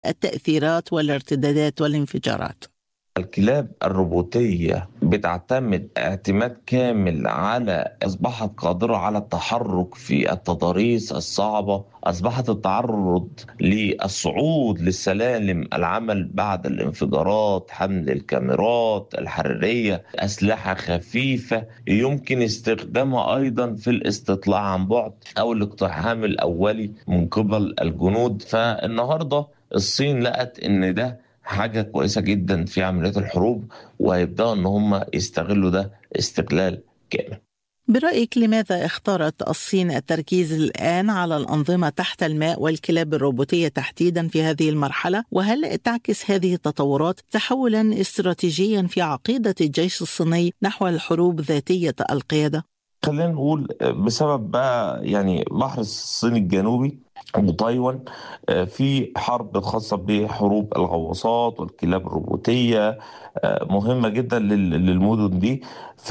التأثيرات والارتدادات والانفجارات الكلاب الروبوتية بتعتمد اعتماد كامل على أصبحت قادرة على التحرك في التضاريس الصعبة أصبحت التعرض للصعود للسلالم العمل بعد الانفجارات حمل الكاميرات الحرارية أسلحة خفيفة يمكن استخدامها أيضا في الاستطلاع عن بعد أو الاقتحام الأولي من قبل الجنود فالنهاردة الصين لقت إن ده حاجة كويسة جدا في عمليات الحروب وهيبدأوا إن هم يستغلوا ده استغلال كامل برأيك لماذا اختارت الصين التركيز الآن على الأنظمة تحت الماء والكلاب الروبوتية تحديدا في هذه المرحلة؟ وهل تعكس هذه التطورات تحولا استراتيجيا في عقيدة الجيش الصيني نحو الحروب ذاتية القيادة؟ خلينا نقول بسبب بقى يعني بحر الصين الجنوبي وتايوان في حرب خاصة بحروب الغواصات والكلاب الروبوتية مهمة جدا للمدن دي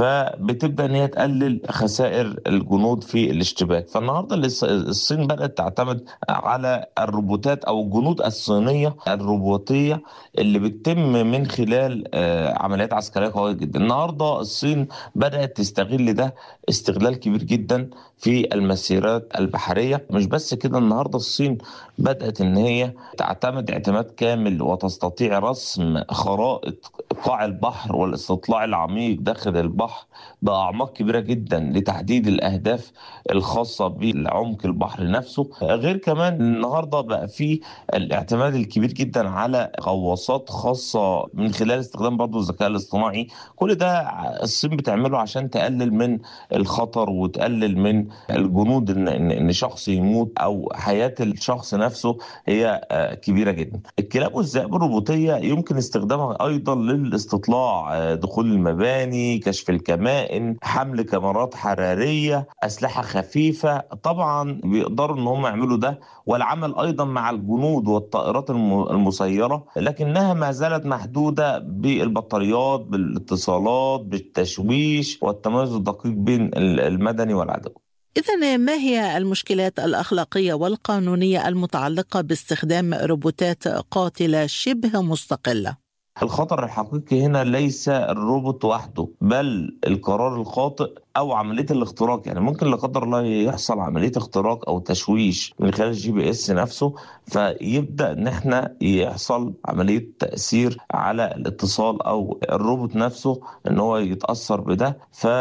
فبتبدأ ان هي تقلل خسائر الجنود في الاشتباك فالنهاردة الصين بدأت تعتمد على الروبوتات او الجنود الصينية الروبوتية اللي بتتم من خلال عمليات عسكرية قوية جدا النهاردة الصين بدأت تستغل ده استغلال كبير جدا في المسيرات البحرية مش بس كده النهاردة الصين بدأت ان هي تعتمد اعتماد كامل وتستطيع رسم خرائط قاع البحر والاستطلاع العميق داخل البحر بأعماق كبيرة جدا لتحديد الأهداف الخاصة بعمق البحر نفسه غير كمان النهاردة بقى في الاعتماد الكبير جدا على غواصات خاصة من خلال استخدام برضه الذكاء الاصطناعي كل ده الصين بتعمله عشان تقلل من الخطر وتقلل من الجنود ان ان شخص يموت او حياه الشخص نفسه هي كبيره جدا. الكلاب والذئاب الروبوتيه يمكن استخدامها ايضا للاستطلاع دخول المباني، كشف الكمائن، حمل كاميرات حراريه، اسلحه خفيفه، طبعا بيقدروا ان هم يعملوا ده والعمل ايضا مع الجنود والطائرات المسيره لكنها ما زالت محدوده بالبطاريات، بالاتصالات، بالتشويش والتميز الدقيق بين المدني والعدو. إذا ما هي المشكلات الأخلاقية والقانونية المتعلقة باستخدام روبوتات قاتلة شبه مستقلة؟ الخطر الحقيقي هنا ليس الروبوت وحده بل القرار الخاطئ او عمليه الاختراق يعني ممكن لا قدر الله يحصل عمليه اختراق او تشويش من خلال الجي بي اس نفسه فيبدا ان احنا يحصل عمليه تاثير على الاتصال او الروبوت نفسه ان هو يتاثر بده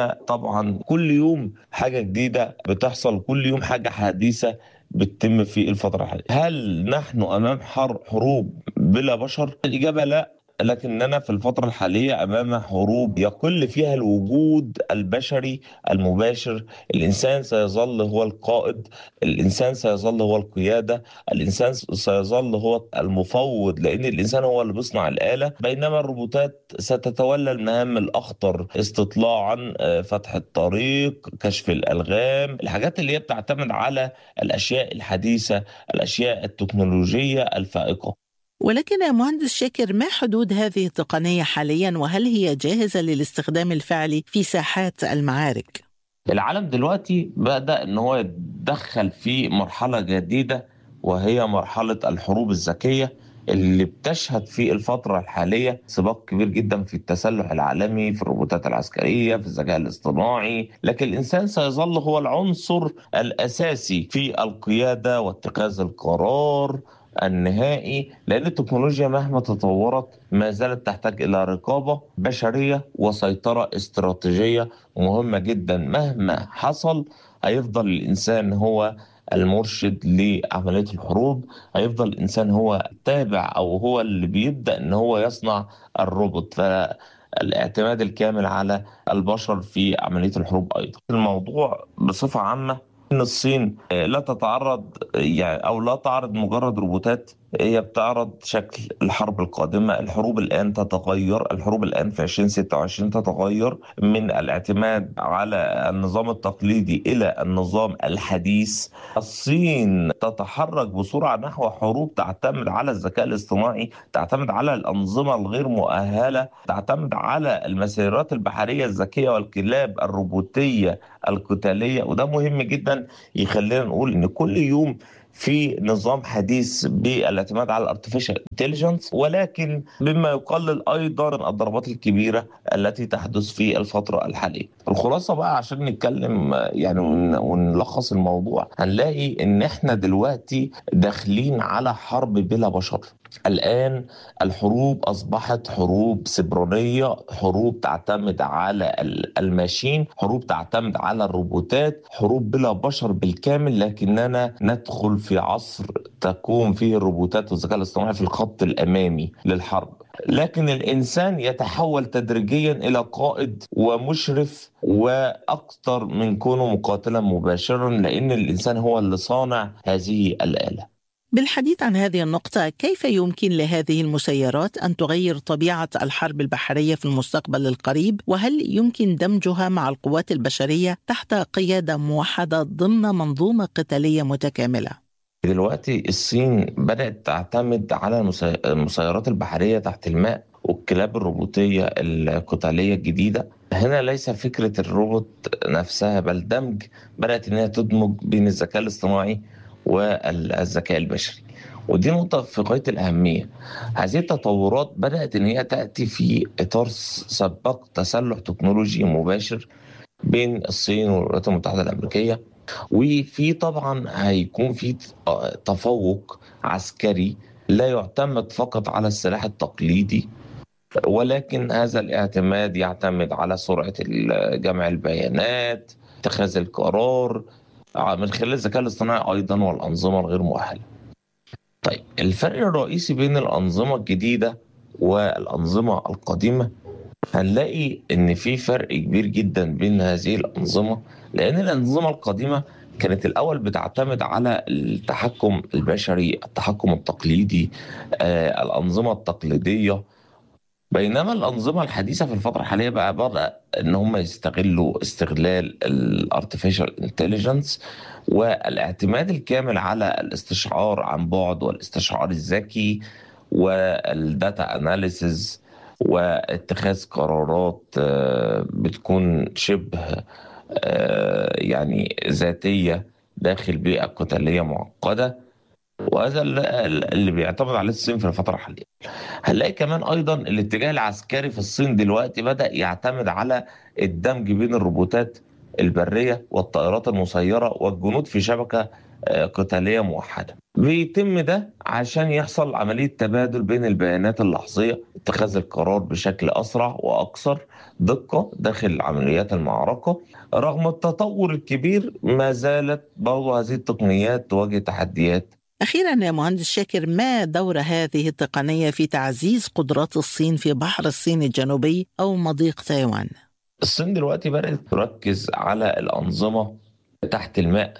فطبعا كل يوم حاجه جديده بتحصل كل يوم حاجه حديثه بتتم في الفتره الحاليه هل نحن امام حروب بلا بشر الاجابه لا لكننا في الفترة الحالية أمام حروب يقل فيها الوجود البشري المباشر الإنسان سيظل هو القائد الإنسان سيظل هو القيادة الإنسان سيظل هو المفوض لأن الإنسان هو اللي بيصنع الآلة بينما الروبوتات ستتولى المهام الأخطر استطلاعا فتح الطريق كشف الألغام الحاجات اللي هي بتعتمد على الأشياء الحديثة الأشياء التكنولوجية الفائقة ولكن مهندس شاكر ما حدود هذه التقنية حاليا وهل هي جاهزة للاستخدام الفعلي في ساحات المعارك؟ العالم دلوقتي بدأ ان هو يتدخل في مرحلة جديدة وهي مرحلة الحروب الذكية اللي بتشهد في الفترة الحالية سباق كبير جدا في التسلح العالمي في الروبوتات العسكرية في الذكاء الاصطناعي لكن الإنسان سيظل هو العنصر الأساسي في القيادة واتخاذ القرار النهائي لأن التكنولوجيا مهما تطورت ما زالت تحتاج إلى رقابة بشرية وسيطرة استراتيجية مهمة جدا مهما حصل هيفضل الإنسان هو المرشد لعملية الحروب هيفضل الإنسان هو التابع أو هو اللي بيبدأ إن هو يصنع الروبوت فالاعتماد الكامل على البشر في عملية الحروب أيضا الموضوع بصفة عامة ان الصين لا تتعرض يعني او لا تعرض مجرد روبوتات هي بتعرض شكل الحرب القادمة الحروب الآن تتغير الحروب الآن في 2026 تتغير من الاعتماد على النظام التقليدي إلى النظام الحديث الصين تتحرك بسرعة نحو حروب تعتمد على الذكاء الاصطناعي تعتمد على الأنظمة الغير مؤهلة تعتمد على المسيرات البحرية الذكية والكلاب الروبوتية القتالية وده مهم جدا يخلينا نقول إن كل يوم في نظام حديث بالاعتماد على الارتفيشال انتليجنس ولكن بما يقلل ايضا الضربات الكبيره التي تحدث في الفتره الحاليه. الخلاصه بقى عشان نتكلم يعني ونلخص الموضوع هنلاقي ان احنا دلوقتي داخلين على حرب بلا بشر. الآن الحروب أصبحت حروب سبرانية حروب تعتمد على الماشين حروب تعتمد على الروبوتات حروب بلا بشر بالكامل لكننا ندخل في عصر تكون فيه الروبوتات والذكاء الاصطناعي في الخط الأمامي للحرب لكن الانسان يتحول تدريجيا الى قائد ومشرف واكثر من كونه مقاتلا مباشرا لان الانسان هو اللي صانع هذه الاله بالحديث عن هذه النقطة كيف يمكن لهذه المسيرات أن تغير طبيعة الحرب البحرية في المستقبل القريب وهل يمكن دمجها مع القوات البشرية تحت قيادة موحدة ضمن منظومة قتالية متكاملة؟ دلوقتي الصين بدأت تعتمد على المسيرات البحرية تحت الماء والكلاب الروبوتية القتالية الجديدة هنا ليس فكرة الروبوت نفسها بل دمج بدأت إنها تدمج بين الذكاء الاصطناعي والذكاء البشري ودي نقطة في غاية الأهمية هذه التطورات بدأت أن هي تأتي في إطار سباق تسلح تكنولوجي مباشر بين الصين والولايات المتحدة الأمريكية وفي طبعا هيكون في تفوق عسكري لا يعتمد فقط على السلاح التقليدي ولكن هذا الاعتماد يعتمد على سرعة جمع البيانات اتخاذ القرار من خلال الذكاء الاصطناعي ايضا والانظمه الغير مؤهله. طيب الفرق الرئيسي بين الانظمه الجديده والانظمه القديمه هنلاقي ان في فرق كبير جدا بين هذه الانظمه لان الانظمه القديمه كانت الاول بتعتمد على التحكم البشري التحكم التقليدي آه، الانظمه التقليديه بينما الأنظمة الحديثة في الفترة الحالية بقى بدأ إن هم يستغلوا استغلال الارتفيشال انتليجنس والاعتماد الكامل على الاستشعار عن بعد والاستشعار الذكي والداتا اناليسز واتخاذ قرارات آه، بتكون شبه آه، يعني ذاتية داخل بيئة قتالية معقدة وهذا اللي بيعتمد عليه الصين في الفترة الحالية هنلاقي كمان أيضا الاتجاه العسكري في الصين دلوقتي بدأ يعتمد على الدمج بين الروبوتات البرية والطائرات المسيرة والجنود في شبكة آه، قتالية موحدة بيتم ده عشان يحصل عملية تبادل بين البيانات اللحظية اتخاذ القرار بشكل أسرع وأكثر دقة داخل عمليات المعركة رغم التطور الكبير ما زالت برضه هذه التقنيات تواجه تحديات أخيرا يا مهندس شاكر ما دور هذه التقنية في تعزيز قدرات الصين في بحر الصين الجنوبي أو مضيق تايوان؟ الصين دلوقتي بدأت تركز على الأنظمة تحت الماء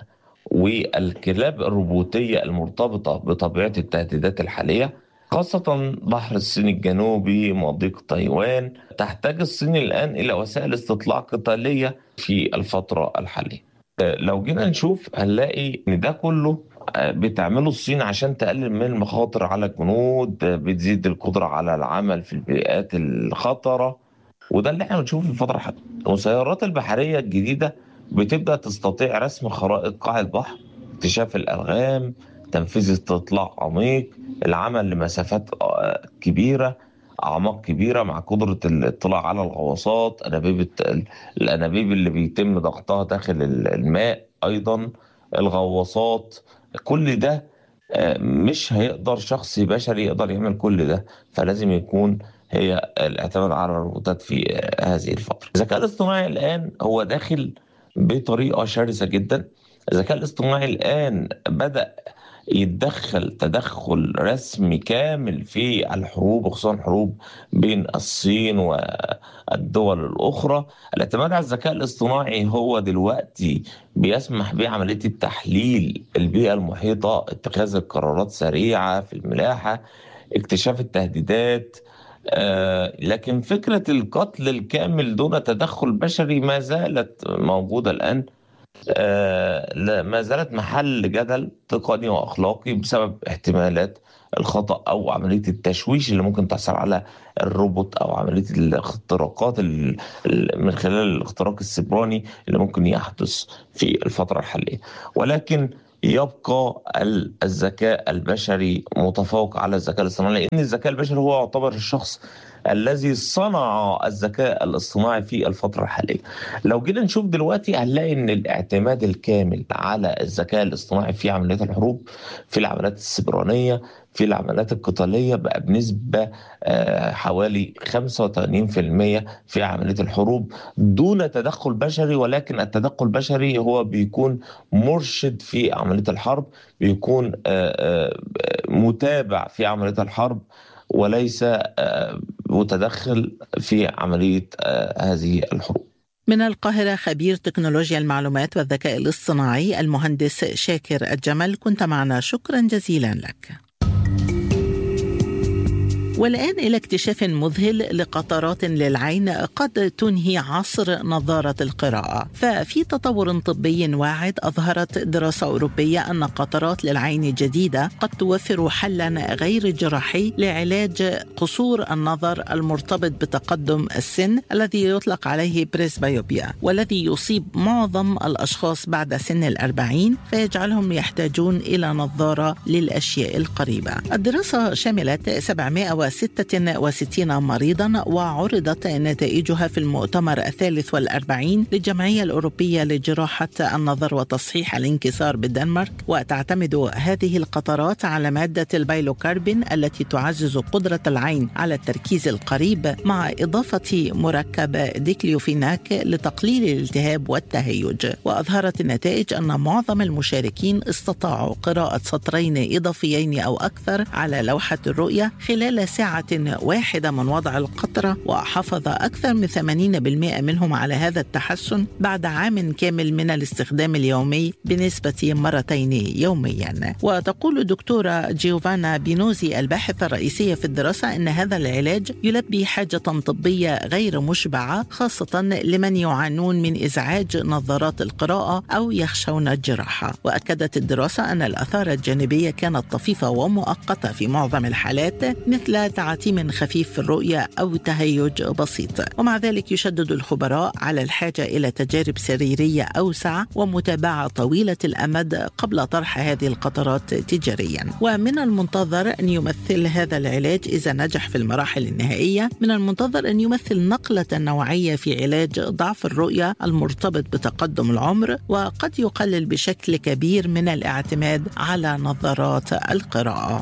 والكلاب الروبوتية المرتبطة بطبيعة التهديدات الحالية خاصة بحر الصين الجنوبي مضيق تايوان تحتاج الصين الآن إلى وسائل استطلاع قتالية في الفترة الحالية لو جينا نشوف هنلاقي ان ده كله بتعمله الصين عشان تقلل من المخاطر على الجنود بتزيد القدرة على العمل في البيئات الخطرة وده اللي احنا بنشوفه في الفترة الحالية المسيرات البحرية الجديدة بتبدأ تستطيع رسم خرائط قاع البحر اكتشاف الألغام تنفيذ استطلاع عميق العمل لمسافات كبيرة أعماق كبيرة مع قدرة الاطلاع على الغواصات أنابيب الأنابيب اللي بيتم ضغطها داخل الماء أيضا الغواصات كل ده آه، مش هيقدر شخص بشري يقدر يعمل كل ده فلازم يكون هي الاعتماد على الروبوتات في آه، هذه الفترة الذكاء الاصطناعي الآن هو داخل بطريقة شرسة جدا الذكاء الاصطناعي الآن بدأ يتدخل تدخل رسمي كامل في الحروب وخصوصا الحروب بين الصين والدول الأخرى الاعتماد على الذكاء الاصطناعي هو دلوقتي بيسمح بعملية التحليل البيئة المحيطة اتخاذ القرارات سريعة في الملاحة اكتشاف التهديدات آه لكن فكرة القتل الكامل دون تدخل بشري ما زالت موجودة الآن آه، ما زالت محل جدل تقني واخلاقي بسبب احتمالات الخطا او عمليه التشويش اللي ممكن تحصل على الروبوت او عمليه الاختراقات من خلال الاختراق السبراني اللي ممكن يحدث في الفتره الحاليه ولكن يبقى الذكاء البشري متفوق على الذكاء الاصطناعي لان الذكاء البشري هو يعتبر الشخص الذي صنع الذكاء الاصطناعي في الفترة الحالية لو جينا نشوف دلوقتي هنلاقي ان الاعتماد الكامل على الذكاء الاصطناعي في عمليات الحروب في العمليات السبرانية في العمليات القتالية بقى بنسبة حوالي 85% في عملية الحروب دون تدخل بشري ولكن التدخل البشري هو بيكون مرشد في عملية الحرب بيكون متابع في عملية الحرب وليس متدخل في عمليه هذه الحروب. من القاهرة خبير تكنولوجيا المعلومات والذكاء الاصطناعي المهندس شاكر الجمل كنت معنا شكرا جزيلا لك. والآن إلى اكتشاف مذهل لقطرات للعين قد تنهي عصر نظارة القراءة ففي تطور طبي واعد أظهرت دراسة أوروبية أن قطرات للعين جديدة قد توفر حلا غير جراحي لعلاج قصور النظر المرتبط بتقدم السن الذي يطلق عليه بريسبايوبيا والذي يصيب معظم الأشخاص بعد سن الأربعين فيجعلهم يحتاجون إلى نظارة للأشياء القريبة الدراسة شملت 700 66 مريضا وعرضت نتائجها في المؤتمر الثالث والأربعين للجمعية الأوروبية لجراحة النظر وتصحيح الانكسار بالدنمارك وتعتمد هذه القطرات على مادة البيلوكاربين التي تعزز قدرة العين على التركيز القريب مع إضافة مركب ديكليوفيناك لتقليل الالتهاب والتهيج وأظهرت النتائج أن معظم المشاركين استطاعوا قراءة سطرين إضافيين أو أكثر على لوحة الرؤية خلال ساعة واحدة من وضع القطرة وحافظ أكثر من 80% منهم على هذا التحسن بعد عام كامل من الاستخدام اليومي بنسبة مرتين يوميا وتقول الدكتورة جيوفانا بينوزي الباحثة الرئيسية في الدراسة أن هذا العلاج يلبي حاجة طبية غير مشبعة خاصة لمن يعانون من إزعاج نظارات القراءة أو يخشون الجراحة وأكدت الدراسة أن الآثار الجانبية كانت طفيفة ومؤقتة في معظم الحالات مثل تعاتيم خفيف في الرؤية أو تهيج بسيط ومع ذلك يشدد الخبراء على الحاجة إلى تجارب سريرية أوسع ومتابعة طويلة الأمد قبل طرح هذه القطرات تجاريا ومن المنتظر أن يمثل هذا العلاج إذا نجح في المراحل النهائية من المنتظر أن يمثل نقلة نوعية في علاج ضعف الرؤية المرتبط بتقدم العمر وقد يقلل بشكل كبير من الاعتماد على نظارات القراءة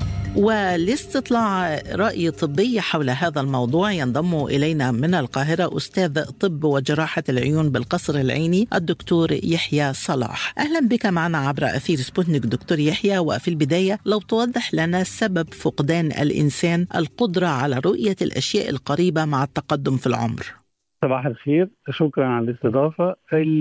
ولاستطلاع رأي طبي حول هذا الموضوع ينضم إلينا من القاهرة أستاذ طب وجراحة العيون بالقصر العيني الدكتور يحيى صلاح أهلا بك معنا عبر أثير سبوتنيك دكتور يحيى وفي البداية لو توضح لنا سبب فقدان الإنسان القدرة على رؤية الأشياء القريبة مع التقدم في العمر صباح الخير شكرا على الاستضافة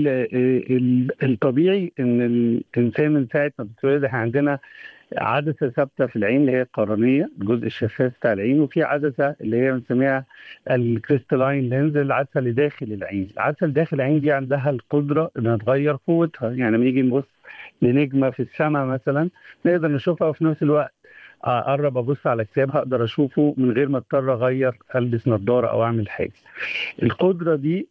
الطبيعي ان الانسان من ساعة ما بتتولد احنا عندنا عدسه ثابته في العين اللي هي القرنيه الجزء الشفاف بتاع العين وفي عدسه اللي هي بنسميها الكريستالاين لينز العدسه اللي داخل العين العدسه اللي داخل العين دي عندها القدره انها تغير قوتها يعني لما نيجي نبص لنجمه في السماء مثلا نقدر نشوفها وفي نفس الوقت اقرب ابص على كتاب هقدر اشوفه من غير ما اضطر اغير البس نظاره او اعمل حاجه القدره دي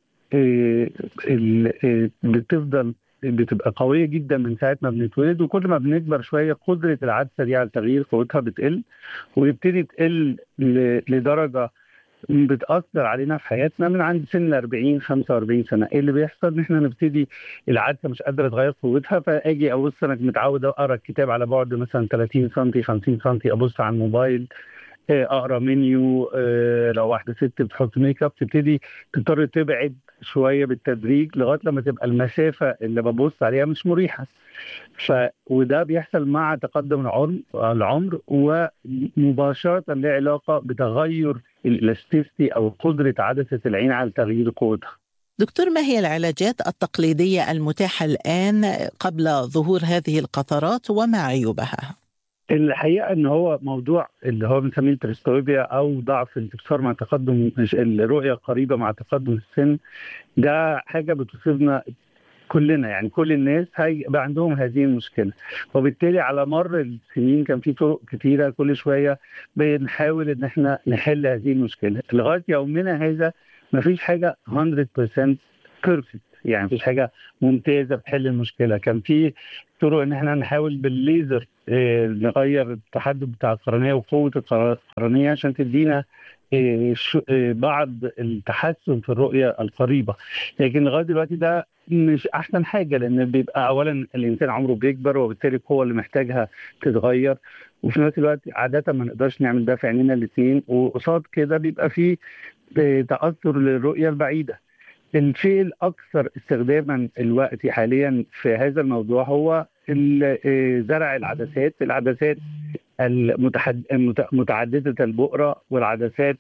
بتفضل بتبقى قويه جدا من ساعه ما بنتولد وكل ما بنكبر شويه قدره العدسه دي على تغيير قوتها بتقل ويبتدي تقل لدرجه بتاثر علينا في حياتنا من عند سن 40 45 سنه ايه اللي بيحصل ان احنا نبتدي العدسه مش قادره تغير قوتها فاجي ابص انا متعود اقرا الكتاب على بعد مثلا 30 سم 50 سم ابص على الموبايل اقرا منيو لو واحده ست بتحط ميك اب تبتدي تضطر تبعد شويه بالتدريج لغايه لما تبقى المسافه اللي ببص عليها مش مريحه ف وده بيحصل مع تقدم العمر العمر ومباشره له علاقه بتغير الالاستيستي او قدره عدسه العين على تغيير قوتها دكتور ما هي العلاجات التقليديه المتاحه الان قبل ظهور هذه القطرات وما عيوبها؟ الحقيقه ان هو موضوع اللي هو بنسميه التريستويبيا او ضعف الانتكسار مع تقدم الرؤيه القريبه مع تقدم السن ده حاجه بتصيبنا كلنا يعني كل الناس هيبقى عندهم هذه المشكله وبالتالي على مر السنين كان في طرق كتيره كل شويه بنحاول ان احنا نحل هذه المشكله لغايه يومنا هذا ما فيش حاجه 100% بيرفكت يعني مفيش حاجه ممتازه بتحل المشكله كان في طرق ان احنا نحاول بالليزر آه، نغير التحدد بتاع القرنيه وقوه القرنيه عشان تدينا آه، شو- آه، بعض التحسن في الرؤيه القريبه لكن لغايه دلوقتي ده مش احسن حاجه لان بيبقى اولا الانسان عمره بيكبر وبالتالي القوه اللي محتاجها تتغير وفي نفس الوقت عاده ما نقدرش نعمل ده في عينينا الاثنين وقصاد كده بيبقى فيه آه، تاثر للرؤيه البعيده الشيء الاكثر استخداما الوقت حاليا في هذا الموضوع هو ال- آه، زرع العدسات العدسات المتحد... المت- متعدده البؤره والعدسات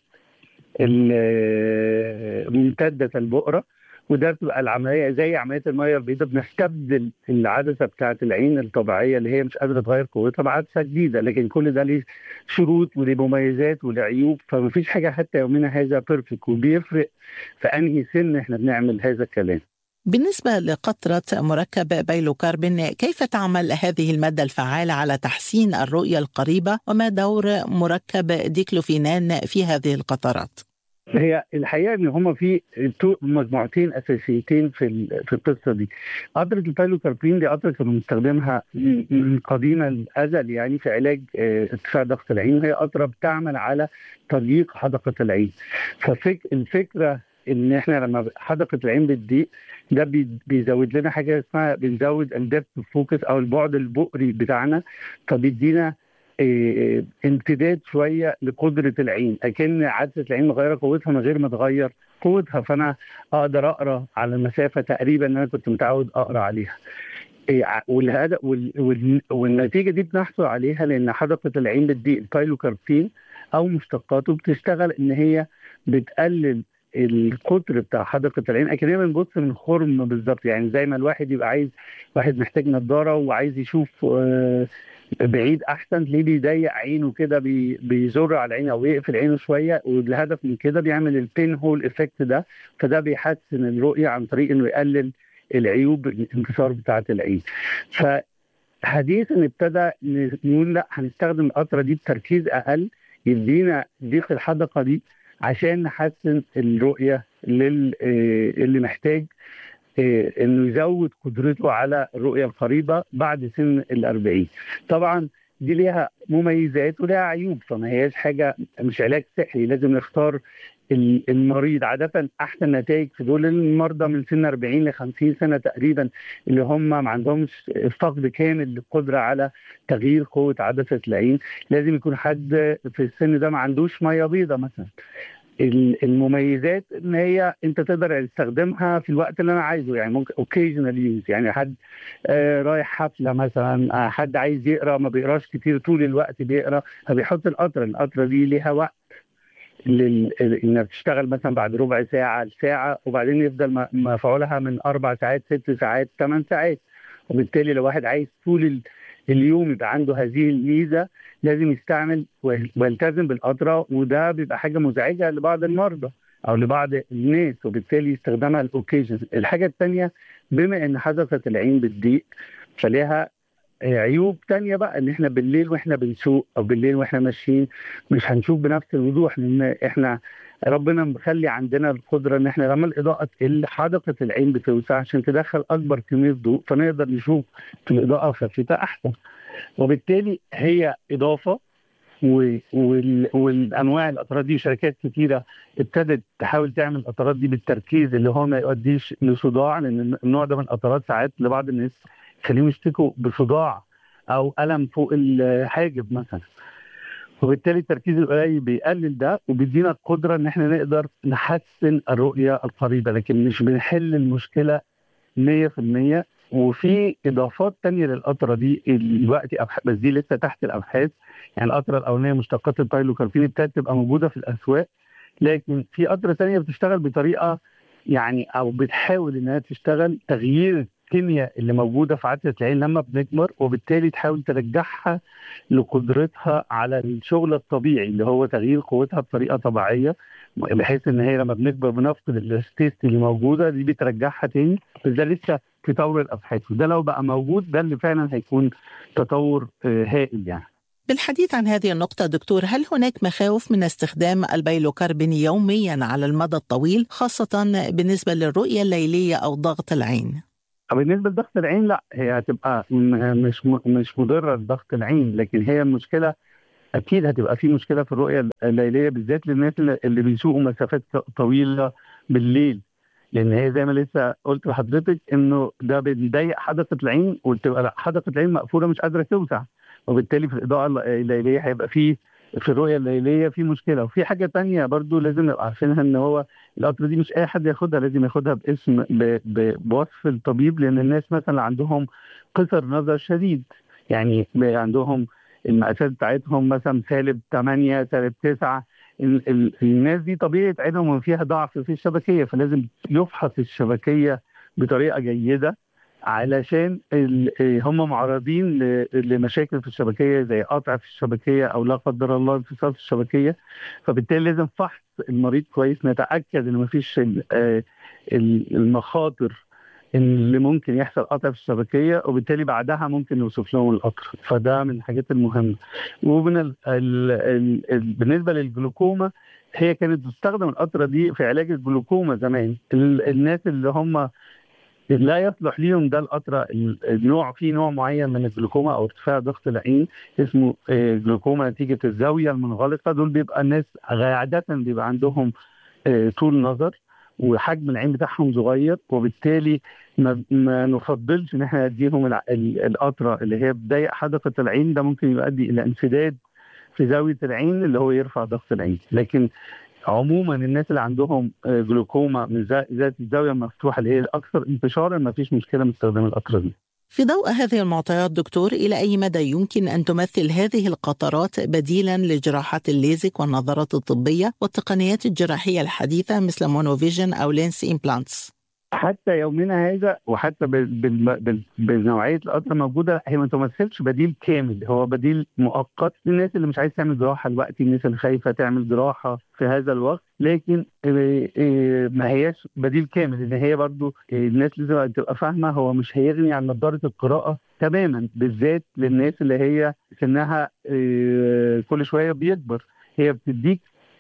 ال- ممتده البؤره وده بتبقى العمليه زي عمليه الميه البيضاء بنستبدل العدسه بتاعه العين الطبيعيه اللي هي مش قادره تغير قوتها بعدسه جديده لكن كل ده ليه شروط وليه مميزات وليه عيوب فمفيش حاجه حتى يومنا هذا بيرفكت وبيفرق في انهي سن احنا بنعمل هذا الكلام بالنسبة لقطرة مركب بيلوكاربين كيف تعمل هذه المادة الفعالة على تحسين الرؤية القريبة وما دور مركب ديكلوفينان في هذه القطرات؟ هي الحقيقه ان هما في تو- مجموعتين اساسيتين في ال- في القصه دي. قطره البايلوكاربين دي قطره كانوا بنستخدمها من من قديم الازل يعني في علاج آه، ارتفاع ضغط العين وهي قطره بتعمل على تضييق حدقه العين. فالفكره ان احنا لما حدقه العين بتضيق ده بي- بيزود لنا حاجه اسمها بنزود الدبت فوكس او البعد البؤري بتاعنا فبيدينا إيه، امتداد شويه لقدره العين اكن عدسه العين مغيره قوتها من غير ما تغير قوتها فانا اقدر اقرا على المسافه تقريبا اللي انا كنت متعود اقرا عليها إيه، ع- والهدف وال- وال- والنتيجه دي بنحصل عليها لان حدقه العين بتضيق البايلوكاربين او مشتقاته بتشتغل ان هي بتقلل القطر بتاع حدقه العين اكننا بنبص من خرم بالظبط يعني زي ما الواحد يبقى عايز واحد محتاج نظاره وعايز يشوف آه، بعيد احسن تلاقيه بيضيق عينه كده بي بيزر على العين او يقفل عينه شويه والهدف من كده بيعمل البين هول افكت ده فده بيحسن الرؤيه عن طريق انه يقلل العيوب الانكسار بتاعه العين فحديثا ابتدى نقول لا هنستخدم القطره دي بتركيز اقل يدينا ضيق الحدقه دي عشان نحسن الرؤيه لل آه، اللي محتاج آه، انه يزود قدرته على الرؤيه القريبه بعد سن الأربعين طبعا دي ليها مميزات وليها عيوب فما هياش حاجه مش علاج سحري لازم نختار ال- المريض عاده احسن نتائج في دول المرضى من سن 40 ل 50 سنه تقريبا اللي هم ما عندهمش فقد كامل للقدره على تغيير قوه عدسه العين لازم يكون حد في السن ده ما عندوش ميه بيضاء مثلا ال- المميزات ان هي انت تقدر تستخدمها في الوقت اللي انا عايزه يعني ممكن اوكيجنال يوز يعني حد آه رايح حفله مثلا آه حد عايز يقرا ما بيقراش كتير طول الوقت بيقرا فبيحط القطره القطره دي ليها وقت لل... انها بتشتغل مثلا بعد ربع ساعه لساعه وبعدين يفضل م- مفعولها من اربع ساعات ست ساعات ثمان ساعات وبالتالي لو واحد عايز طول ال... اليوم يبقى عنده هذه الميزه لازم يستعمل ويل- ويلتزم بالقطره وده بيبقى حاجه مزعجه لبعض المرضى او لبعض الناس وبالتالي استخدامها الاوكيجن الحاجه الثانيه بما ان حدقه العين بتضيق فليها آه، عيوب تانية بقى ان احنا بالليل واحنا بنسوق او بالليل واحنا ماشيين مش هنشوف بنفس الوضوح لان احنا ربنا مخلي عندنا القدره ان احنا لما الاضاءه تقل حدقه العين بتوسع عشان تدخل اكبر كميه ضوء فنقدر نشوف في الاضاءه الخافته احسن وبالتالي هي اضافه و- وال- والانواع القطرات دي شركات كتيره ابتدت تحاول تعمل القطرات دي بالتركيز اللي هو ما يؤديش لصداع لان النوع ده من القطرات ساعات لبعض الناس يخليهم يشتكوا بصداع او الم فوق الحاجب مثلا وبالتالي التركيز القليل بيقلل ده وبيدينا القدره ان احنا نقدر نحسن الرؤيه القريبه لكن مش بنحل المشكله 100% وفي اضافات تانية للقطره دي دلوقتي أبح- بس دي لسه تحت الابحاث يعني القطره الاولانيه مشتقات البايلوكاربين ابتدت تبقى موجوده في الاسواق لكن في قطره تانية بتشتغل بطريقه يعني او بتحاول انها تشتغل تغيير الكيمياء اللي موجوده في عدسه العين لما بنكبر وبالتالي تحاول ترجعها لقدرتها على الشغل الطبيعي اللي هو تغيير قوتها بطريقه طبيعيه بحيث ان هي لما بنكبر بنفقد الاستيست اللي موجوده دي بترجعها تاني بس ده لسه في طور الابحاث وده لو بقى موجود ده اللي فعلا هيكون تطور آه، هائل يعني بالحديث عن هذه النقطة دكتور هل هناك مخاوف من استخدام البيلوكربين يوميا على المدى الطويل خاصة بالنسبة للرؤية الليلية أو ضغط العين؟ بالنسبه لضغط العين لا هي هتبقى مش مش مضره لضغط العين لكن هي المشكله اكيد هتبقى في مشكله في الرؤيه الليليه بالذات للناس اللي بيسوقوا مسافات طويله بالليل لان هي زي ما لسه قلت لحضرتك انه ده بيضيق حدقه العين وتبقى حدقه العين مقفوله مش قادره توسع وبالتالي في الاضاءه الليليه هيبقى فيه في الرؤيه الليليه في مشكله وفي حاجه تانية برضو لازم نبقى عارفينها ان هو القطره دي مش اي حد ياخدها لازم ياخدها باسم بوصف الطبيب لان الناس مثلا عندهم قصر نظر شديد يعني عندهم المقاسات بتاعتهم مثلا سالب 8 سالب 9 الناس دي طبيعه عينهم فيها ضعف في الشبكيه فلازم يفحص الشبكيه بطريقه جيده علشان هم معرضين لمشاكل في الشبكيه زي قطع في الشبكيه او لا قدر الله انفصال في الشبكيه فبالتالي لازم فحص المريض كويس نتاكد ان مفيش المخاطر اللي ممكن يحصل قطع في الشبكيه وبالتالي بعدها ممكن نوصف لهم القطر فده من الحاجات المهمه ومن ال ال ال بالنسبه للجلوكوما هي كانت بتستخدم القطره دي في علاج الجلوكوما زمان الناس اللي هم لا يصلح ليهم ده القطره النوع في نوع معين من الجلوكوما او ارتفاع ضغط العين اسمه جلوكوما نتيجه الزاويه المنغلقه دول بيبقى الناس عاده بيبقى عندهم طول نظر وحجم العين بتاعهم صغير وبالتالي ما, ما نفضلش ان احنا نديهم القطره اللي هي بتضيق حدقه العين ده ممكن يؤدي الى انسداد في زاويه العين اللي هو يرفع ضغط العين لكن عموما الناس اللي عندهم جلوكوما من ذات الزاويه المفتوحه اللي هي الاكثر انتشارا ما فيش مشكله من استخدام القطره دي. في ضوء هذه المعطيات دكتور إلى أي مدى يمكن أن تمثل هذه القطرات بديلا لجراحات الليزك والنظارات الطبية والتقنيات الجراحية الحديثة مثل مونوفيجن أو لينس إمبلانتس؟ حتى يومنا هذا وحتى بنوعيه القطره الموجوده هي ما تمثلش بديل كامل هو بديل مؤقت للناس اللي مش عايز تعمل جراحه دلوقتي الناس اللي خايفه تعمل جراحه في هذا الوقت لكن ما هياش بديل كامل ان هي برضو الناس لازم تبقى فاهمه هو مش هيغني عن نظاره القراءه تماما بالذات للناس اللي هي سنها كل شويه بيكبر هي بتديك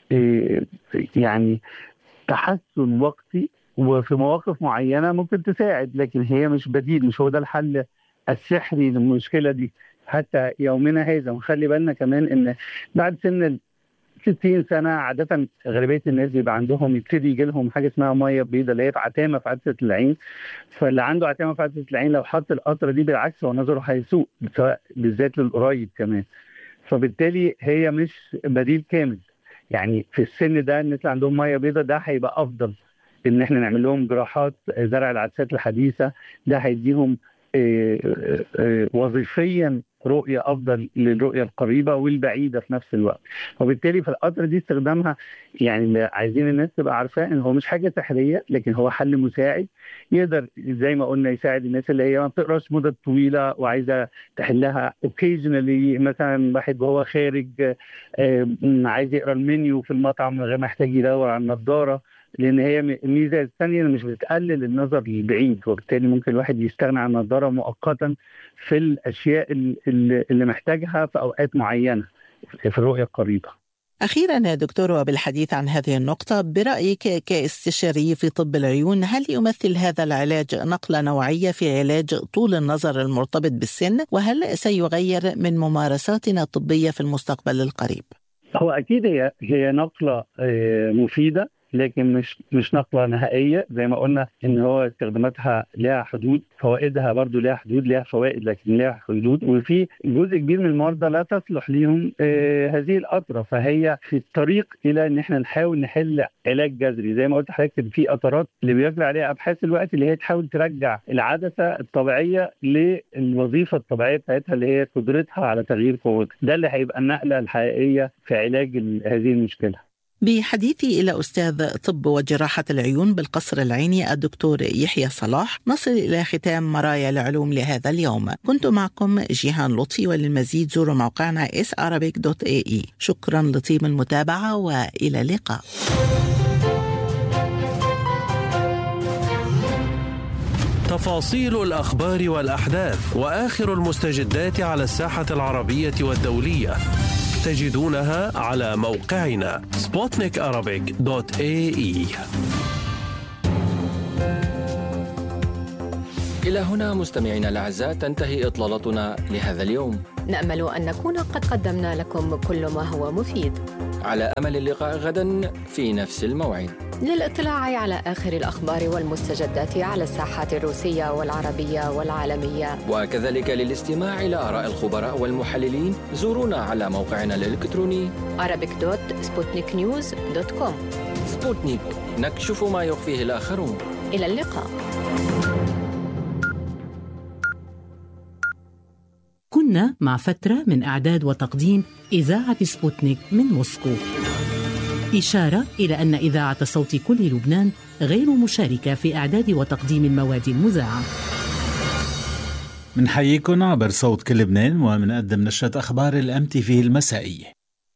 يعني تحسن وقتي وفي مواقف معينه ممكن تساعد لكن هي مش بديل مش هو ده الحل السحري للمشكله دي حتى يومنا هذا ونخلي بالنا كمان ان بعد سن ال 60 سنه عاده غالبيه الناس بيبقى عندهم يبتدي يجي لهم حاجه اسمها ميه بيضاء اللي هي عتامه في عدسه العين فاللي عنده عتامه في عدسه العين لو حط القطره دي بالعكس هو نظره هيسوء سواء بالذات للقريب كمان فبالتالي هي مش بديل كامل يعني في السن ده الناس اللي عندهم ميه بيضاء ده هيبقى افضل ان احنا نعمل لهم جراحات زرع العدسات الحديثه ده هيديهم وظيفيا رؤيه افضل للرؤيه القريبه والبعيده في نفس الوقت وبالتالي في القطره دي استخدامها يعني عايزين الناس تبقى عارفاه ان هو مش حاجه سحريه لكن هو حل مساعد يقدر زي ما قلنا يساعد الناس اللي هي ما بتقراش مده طويله وعايزه تحلها اوكيجنالي مثلا واحد وهو خارج عايز يقرا المنيو في المطعم غير محتاج يدور على النضاره لان هي الميزه الثانيه مش بتقلل النظر البعيد وبالتالي ممكن الواحد يستغنى عن النظاره مؤقتا في الاشياء اللي محتاجها في اوقات معينه في الرؤيه القريبه. أخيرا يا دكتور وبالحديث عن هذه النقطة برأيك كاستشاري في طب العيون هل يمثل هذا العلاج نقلة نوعية في علاج طول النظر المرتبط بالسن وهل سيغير من ممارساتنا الطبية في المستقبل القريب؟ هو أكيد هي هي نقلة مفيدة لكن مش مش نقله نهائيه زي ما قلنا ان هو استخداماتها لها حدود فوائدها برضو لها حدود لها فوائد لكن لها حدود وفي جزء كبير من المرضى لا تصلح ليهم آه هذه القطره فهي في الطريق الى ان احنا نحاول نحل علاج جذري زي ما قلت لحضرتك في قطرات اللي بيجري عليها ابحاث الوقت اللي هي تحاول ترجع العدسه الطبيعيه للوظيفه الطبيعيه بتاعتها اللي هي قدرتها على تغيير قوتها ده اللي هيبقى النقله الحقيقيه في علاج هذه المشكله بحديثي إلى أستاذ طب وجراحة العيون بالقصر العيني الدكتور يحيى صلاح نصل إلى ختام مرايا العلوم لهذا اليوم كنت معكم جيهان لطفي وللمزيد زوروا موقعنا sarabic.ae شكرا لطيب المتابعة وإلى اللقاء تفاصيل الأخبار والأحداث وآخر المستجدات على الساحة العربية والدولية تجدونها على موقعنا sputnikarabic.ae إلى هنا مستمعينا الأعزاء تنتهي إطلالتنا لهذا اليوم نأمل أن نكون قد قدمنا لكم كل ما هو مفيد على أمل اللقاء غدا في نفس الموعد للاطلاع على آخر الأخبار والمستجدات على الساحات الروسية والعربية والعالمية وكذلك للاستماع إلى آراء الخبراء والمحللين زورونا على موقعنا الإلكتروني arabic.sputniknews.com سبوتنيك نكشف ما يخفيه الآخرون إلى اللقاء كنا مع فترة من إعداد وتقديم إذاعة سبوتنيك من موسكو إشارة إلى أن إذاعة صوت كل لبنان غير مشاركة في إعداد وتقديم المواد المذاعة منحييكم عبر صوت كل لبنان ومنقدم نشرة أخبار الأم تي في المسائية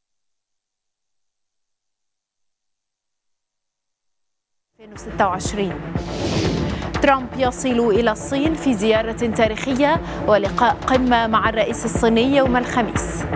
2026 ترامب يصل إلى الصين في زيارة تاريخية ولقاء قمة مع الرئيس الصيني يوم الخميس